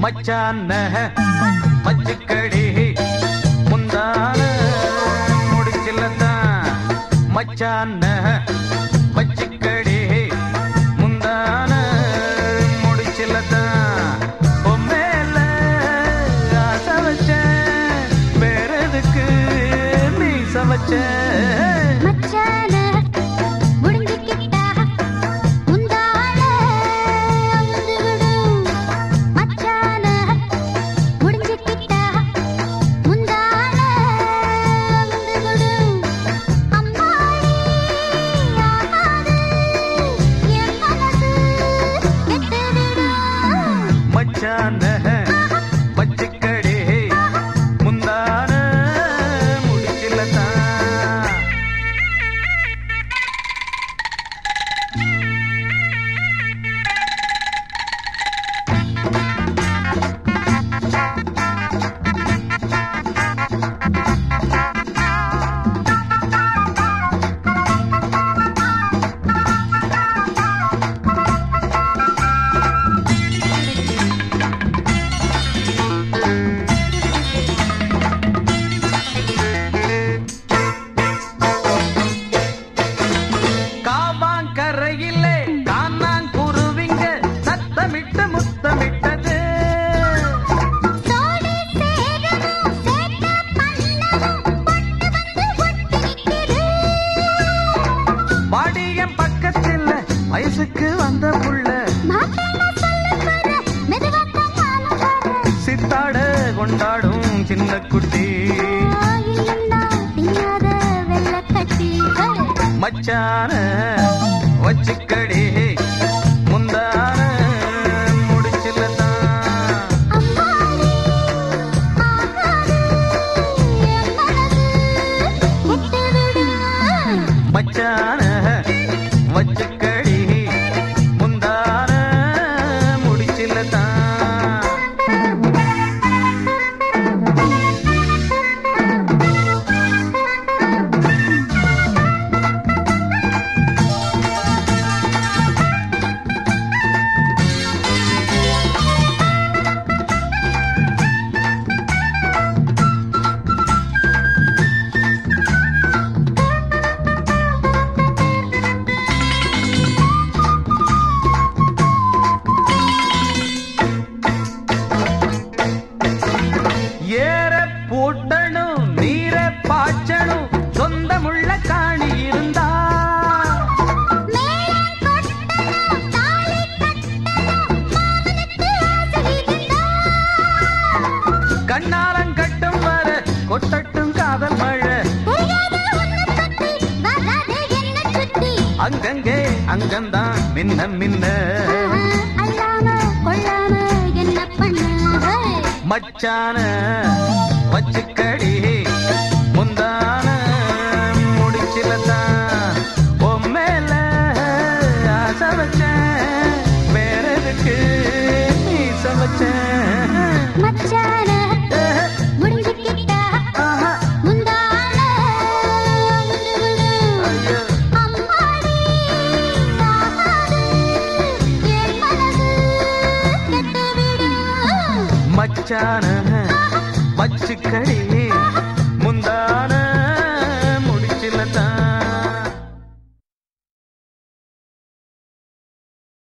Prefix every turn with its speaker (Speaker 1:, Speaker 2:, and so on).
Speaker 1: மச்சான மச்சுக்கடி முந்தான முடிச்சில்லதான் மச்சான மச்சுக்கடி முந்தான முடிச்சில்லதான் பொம்மேல ஆசை வச்சேன் வேற எதுக்கு நீ சமைச்ச
Speaker 2: மச்சான முடிஞ்சுக்கிட்டா முந்தான அவுந்து விடும் மச்சான முடிஞ்சுக்கிட்டா முந்தான அவுந்து விடும் அம்மாடி ஆகாது என் மனசு கெட்டு விடும்
Speaker 1: மச்சான மச்சுக்கடி முந்தான முடிச்சில்லதான் காவாங்கரையிலே காணாங்குருவிங்க சத்தமிட்டு முத்தமிட்டது
Speaker 2: சோடி சேரணும் சேட்ட பண்ணணும் பொட்டு வந்து ஒட்டி நிக்குது
Speaker 1: வாடியம் பக்கத்தில் வயசுக்கு வந்த புள்ள
Speaker 2: மாப்பிள்ளை சொல்லு பாரு மெதுவாத்தான் நானும் பாரு
Speaker 1: சித்தாட கொண்டாடும் சின்ன குட்டி
Speaker 2: இல்லன்னா தின்னாத வெள்ளக்கட்டி
Speaker 1: மச்சான வச்சுக்கடி முந்தான முடிச்சில்லதான்
Speaker 2: அம்மாடி ஆகாது என் மனசு கெட்டு விடும்
Speaker 1: மச்சான வச்சுக்கடி முந்தான முடிச்சில்லதான் ஏற பூட்டணும் நீர பாய்ச்சணும் சொந்தமுள்ள காணி இருந்தா
Speaker 2: மேளம் கொட்டணும் தாலி கட்டணும் மாமனுக்கு ஆசை இருந்தா
Speaker 1: கண்ணாலம் கட்டும் வர கொட்டட்டும் காதல் மழை
Speaker 2: தெரியாத உன்னை பத்தி வராதே என்னை சுத்தி
Speaker 1: அங்கங்கே அங்கந்தான் மின்ன மின்ன
Speaker 2: அல்லாம கொள்ளாம என்ன பண்ண
Speaker 1: மச்சான வச்சுக்கடி முந்தான முடிச்சிலதான் பொம்மேல ஆசை வச்சேன் வேற எதுக்கு நீ சமைச்சேன்
Speaker 2: மச்சான முடிஞ்சுக்கிட்டா
Speaker 1: ஆஹா,
Speaker 2: முந்தான அவுந்து விடும்
Speaker 1: ஐயோ.
Speaker 2: அம்மாடி ஆகாது என் மனசு கெட்டு விடும்
Speaker 1: மச்சான வச்சுக்கடி